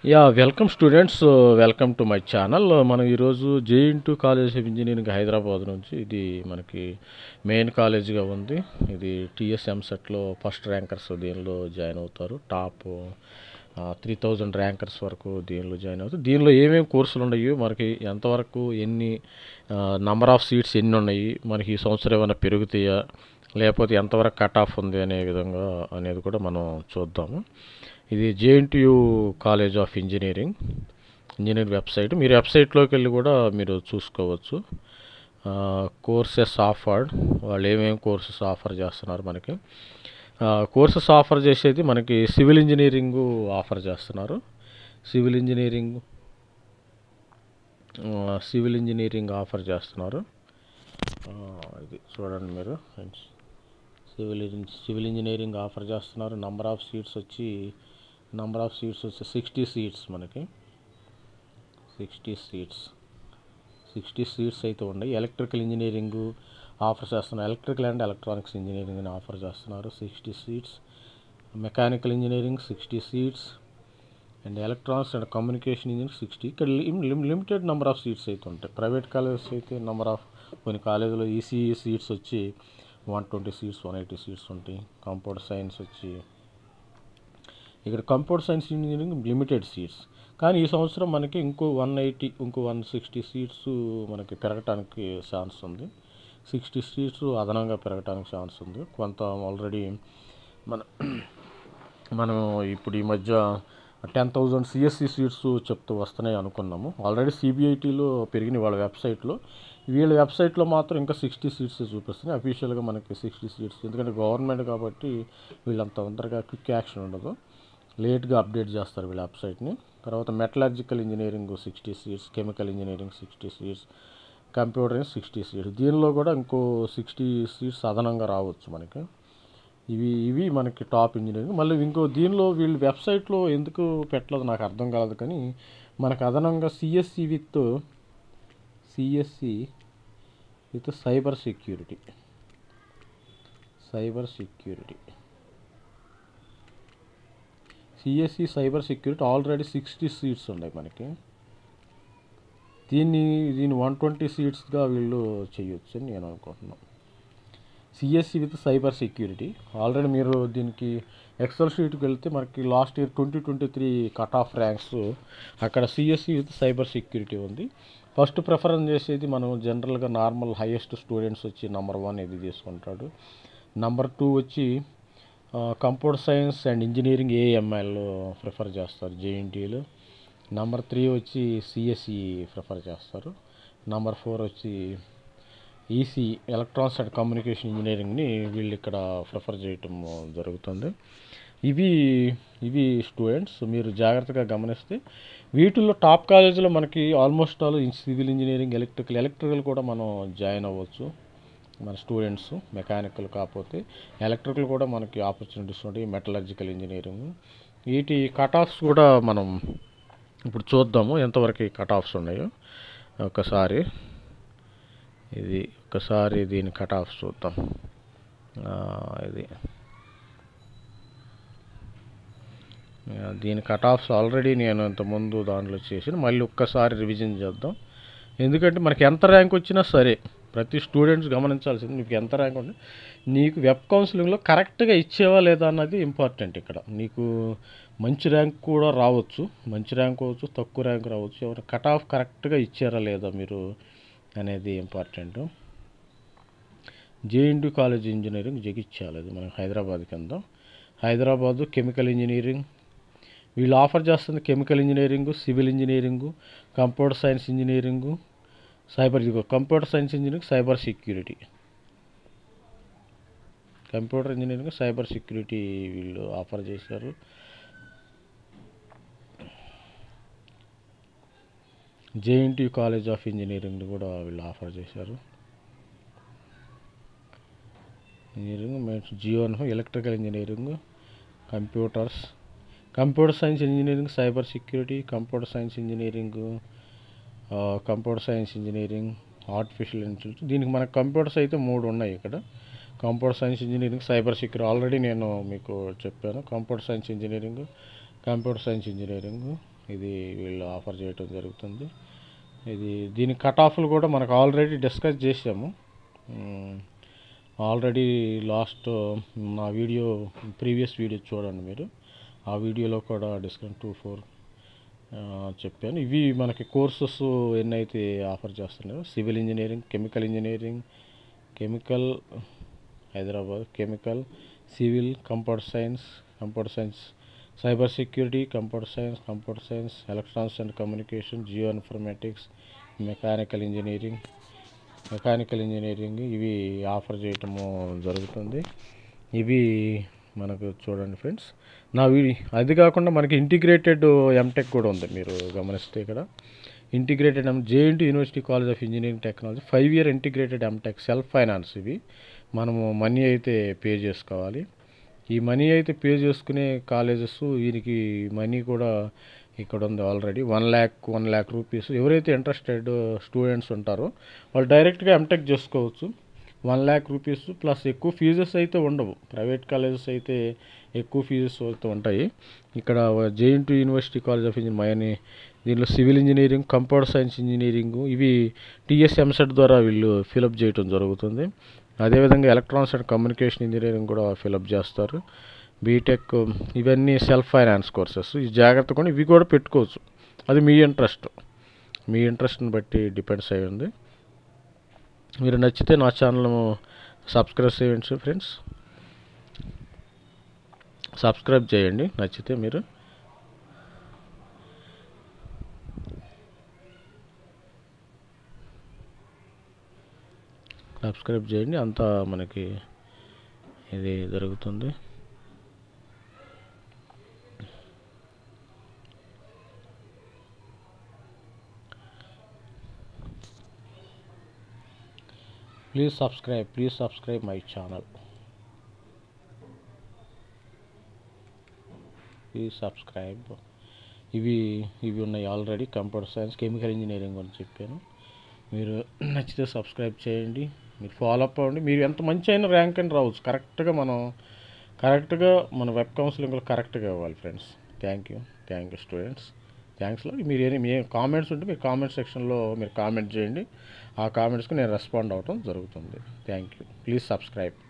yeah welcome students welcome to my channel మనం ఈరోజు JN college of engineering Hyderabad నుంచి ఇది మనకి మెయిన్ కాలేజ్గా ఉంది ఇది టీఎస్ ఎంసెట్లో ఫస్ట్ ర్యాంకర్స్ దీనిలో జాయిన్ అవుతారు టాప్ త్రీ థౌజండ్ ర్యాంకర్స్ వరకు దీనిలో జాయిన్ అవుతారు దీనిలో ఏమేమి కోర్సులు ఉన్నాయి మనకి ఎంతవరకు ఎన్ని నంబర్ ఆఫ్ సీట్స్ ఎన్ని ఉన్నాయి మనకి ఈ సంవత్సరం ఏమైనా పెరుగుతాయా లేకపోతే ఎంతవరకు కట్ ఆఫ్ ఉంది అనే విధంగా అనేది కూడా మనం చూద్దాము ఇది JNTU college of engineering engineering website మీరు వెబ్సైట్లోకి వెళ్ళి కూడా మీరు చూసుకోవచ్చు కోర్సెస్ ఆఫర్డ్ వాళ్ళు ఏమేమి కోర్సెస్ ఆఫర్ చేస్తున్నారు మనకి కోర్సెస్ ఆఫర్ చేసేది మనకి సివిల్ ఇంజనీరింగ్ ఆఫర్ చేస్తున్నారు civil engineering civil engineering offer చేస్తున్నారు ఇది చూడండి మీరు సివిల్ సివిల్ ఇంజనీరింగ్ ఆఫర్ చేస్తున్నారు నంబర్ ఆఫ్ సీట్స్ వచ్చి నంబర్ ఆఫ్ సీట్స్ వచ్చి సిక్స్టీ సీట్స్ మనకి సిక్స్టీ సీట్స్ సిక్స్టీ సీట్స్ అయితే ఉన్నాయి ఎలక్ట్రికల్ ఇంజనీరింగ్ ఆఫర్ చేస్తున్నారు ఎలక్ట్రికల్ అండ్ ఎలక్ట్రానిక్స్ ఇంజనీరింగ్ అని ఆఫర్ చేస్తున్నారు sixty seats mechanical engineering sixty seats and electronics and communication engineering sixty ఇక్కడ limited number of seats అయితే ఉంటాయి ప్రైవేట్ కాలేజెస్ అయితే నెంబర్ ఆఫ్ కొన్ని కాలేజీలో ఈసీఈ సీట్స్ వచ్చి one twenty seats one eighty seats ఉంటాయి కంప్యూటర్ సైన్స్ వచ్చి ఇక్కడ computer science engineering limited seats కానీ ఈ సంవత్సరం మనకి ఇంకో వన్ ఎయిటీ ఇంకో వన్ సిక్స్టీ సీట్స్ మనకి పెరగటానికి ఛాన్స్ ఉంది సిక్స్టీ సీట్స్ అదనంగా పెరగటానికి ఛాన్స్ ఉంది కొంత ఆల్రెడీ మన మనం ఇప్పుడు ఈ మధ్య టెన్ థౌజండ్ సిఎస్సి సీట్స్ చెప్తూ వస్తున్నాయి అనుకున్నాము ఆల్రెడీ సిబిఐటీలో పెరిగిన వాళ్ళ వెబ్సైట్లో వీళ్ళ వెబ్సైట్లో మాత్రం ఇంకా సిక్స్టీ సీట్స్ చూపిస్తున్నాయి అఫీషియల్గా మనకి సిక్స్టీ సీట్స్ ఎందుకంటే గవర్నమెంట్ కాబట్టి వీళ్ళంత తొందరగా క్విక్ యాక్షన్ ఉండదు లేట్గా అప్డేట్ చేస్తారు వీళ్ళ వెబ్సైట్ని తర్వాత metallurgical engineering sixty seats chemical engineering sixty seats computer sixty seats దీనిలో కూడా ఇంకో సిక్స్టీ సీట్స్ అదనంగా రావచ్చు మనకి ఇవి ఇవి మనకి టాప్ ఇంజనీరింగ్ మళ్ళీ ఇంకో దీనిలో వీళ్ళు వెబ్సైట్లో ఎందుకు పెట్టలేదు నాకు అర్థం కాలేదు కానీ మనకు అదనంగా CSE with CSE with cyber security cyber security CSE cyber security already sixty seats ఉన్నాయి మనకి దీన్ని దీన్ని వన్ ట్వంటీ సీట్స్గా వీళ్ళు చేయొచ్చు అని నేను అనుకుంటున్నాను CSE with cyber security already మీరు దీనికి ఎక్సెల్ షీట్కి వెళ్తే మనకి last year twenty twenty three cut off ranks అక్కడ సిఎస్సి విత్ సైబర్ సెక్యూరిటీ ఉంది ఫస్ట్ ప్రిఫరెన్స్ చేసేది మనం జనరల్గా నార్మల్ హైయెస్ట్ స్టూడెంట్స్ వచ్చి నెంబర్ వన్ ఇది తీసుకుంటాడు నెంబర్ టూ వచ్చి computer science and engineering AML prefer చేస్తారు జేఎన్టీలు నెంబర్ త్రీ వచ్చి సిఎస్సి ప్రిఫర్ చేస్తారు నెంబర్ ఫోర్ వచ్చి ఈసీ ఎలక్ట్రానిక్స్ అండ్ కమ్యూనికేషన్ ఇంజనీరింగ్ని వీళ్ళు ఇక్కడ ప్రిఫర్ చేయటం జరుగుతుంది ఇవి ఇవి స్టూడెంట్స్ మీరు జాగ్రత్తగా గమనిస్తే వీటిల్లో టాప్ కాలేజీలో మనకి almost all civil engineering electrical electrical కూడా మనం జాయిన్ అవ్వచ్చు మన స్టూడెంట్స్ మెకానికల్ కాకపోతే ఎలక్ట్రికల్ కూడా మనకి ఆపర్చునిటీస్ ఉంటాయి మెటలర్జికల్ ఇంజనీరింగ్ వీటి కట్ ఆఫ్స్ కూడా మనం ఇప్పుడు చూద్దాము ఎంతవరకు కట్ ఆఫ్స్ ఉన్నాయో ఒకసారి ఇది ఒకసారి దీని కట్ ఆఫ్స్ చూద్దాం ఇది దీని కట్ ఆఫ్స్ ఆల్రెడీ నేను ఇంతకుముందు దాంట్లో చేసి మళ్ళీ ఒక్కసారి రివిజన్ చేద్దాం ఎందుకంటే మనకి ఎంత ర్యాంక్ వచ్చినా సరే ప్రతి స్టూడెంట్స్ గమనించాల్సింది నీకు ఎంత ర్యాంక్ ఉంది నీకు వెబ్ కౌన్సిలింగ్లో కరెక్ట్గా ఇచ్చేవా లేదా అన్నది ఇంపార్టెంట్ ఇక్కడ నీకు మంచి ర్యాంక్ కూడా రావచ్చు మంచి ర్యాంక్ అవ్వచ్చు తక్కువ ర్యాంక్ రావచ్చు ఎవరు కట్ ఆఫ్ కరెక్ట్గా ఇచ్చారా లేదా మీరు అనేది important JNT college engineering Jagtial అది మనకి హైదరాబాద్ కింద హైదరాబాదు కెమికల్ ఇంజనీరింగ్ వీళ్ళు ఆఫర్ చేస్తుంది chemical engineering civil engineering computer science engineering cyber computer science engineering cyber security computer engineering cyber security వీళ్ళు ఆఫర్ చేశారు జేఎన్టీ కాలేజ్ ఆఫ్ ఇంజనీరింగ్ కూడా వీళ్ళు ఆఫర్ చేశారు ఇంజనీరింగ్ జియోన్ electrical engineering computers computer science engineering cyber security computer science engineering computer science engineering artificial intelligence దీనికి మనకు computers అయితే మూడు ఉన్నాయి ఇక్కడ computer science engineering cyber security already నేను మీకు చెప్పాను computer science engineering computer science engineering ఇది వీళ్ళు ఆఫర్ చేయటం జరుగుతుంది ఇది దీని కట్ ఆఫ్లు కూడా మనకు ఆల్రెడీ డిస్కస్ చేసాము ఆల్రెడీ లాస్ట్ నా వీడియో ప్రీవియస్ వీడియో చూడండి మీరు ఆ వీడియోలో కూడా డిస్కౌంట్ టూ ఫోర్ చెప్పాను ఇవి మనకి కోర్సెస్ ఎన్నైతే ఆఫర్ చేస్తున్నాయో civil engineering chemical engineering chemical Hyderabad chemical civil computer science computer science cyber security computer science computer science electronics and communication geo informatics mechanical engineering mechanical engineering ఇవి offer చేయటము జరుగుతుంది ఇవి మనకు చూడండి ఫ్రెండ్స్ నా వీడి అది కాకుండా మనకి ఇంటిగ్రేటెడ్ ఎంటెక్ కూడా ఉంది మీరు గమనిస్తే ఇక్కడ integrated M JNT university college of engineering technology five year integrated MTech self finance ఇవి మనము మనీ అయితే పే చేసుకోవాలి ఈ మనీ అయితే పే చేసుకునే కాలేజెస్ వీరికి మనీ కూడా ఇక్కడ ఉంది already one lakh one lakh rupees ఎవరైతే ఇంట్రెస్టెడ్ స్టూడెంట్స్ ఉంటారో వాళ్ళు డైరెక్ట్గా ఎంటెక్ చేసుకోవచ్చు వన్ ల్యాక్ రూపీస్ ప్లస్ ఎక్కువ ఫీజెస్ అయితే ఉండవు ప్రైవేట్ కాలేజెస్ అయితే ఎక్కువ ఫీజెస్ అయితే ఉంటాయి ఇక్కడ JNT university college of engineering మయని దీనిలో civil engineering computer science engineering ఇవి టీఎస్ ఎంసెట్ ద్వారా వీళ్ళు ఫిలప్ చేయడం జరుగుతుంది అదేవిధంగా ఎలక్ట్రానిక్స్ అండ్ కమ్యూనికేషన్ ఇంజనీరింగ్ కూడా ఫిలప్ చేస్తారు బీటెక్ ఇవన్నీ సెల్ఫ్ ఫైనాన్స్ కోర్సెస్ ఈ జాగ్రత్త కూడా ఇవి కూడా పెట్టుకోవచ్చు అది మీ ఇంట్రెస్ట్ మీ ఇంట్రెస్ట్ని బట్టి డిపెండ్స్ అయి ఉంది మీరు నచ్చితే నా ఛానల్ సబ్స్క్రైబ్ చేయండి ఫ్రెండ్స్ సబ్స్క్రైబ్ చేయండి నచ్చితే మీరు సబ్స్క్రైబ్ చేయండి అంతా మనకి ఇది జరుగుతుంది please subscribe please subscribe my channel please subscribe ఇవి ఇవి ఉన్నాయి already computer science chemical engineering అని చెప్పాను మీరు నచ్చితే సబ్స్క్రైబ్ చేయండి మీరు ఫాలో అప్ అవ్వండి మీరు ఎంత మంచి అయినా ర్యాంక్ అని రావచ్చు కరెక్ట్గా మనం కరెక్ట్గా మన వెబ్ కౌన్సిలింగ్లో కరెక్ట్గా ఇవ్వాలి friends thank you thank you students థ్యాంక్స్లో మీరు ఏమి మీ కామెంట్స్ ఉంటే మీరు కామెంట్ సెక్షన్లో మీరు కామెంట్ చేయండి ఆ కామెంట్స్కి నేను రెస్పాండ్ అవ్వటం జరుగుతుంది థ్యాంక్ యూ ప్లీజ్ సబ్స్క్రైబ్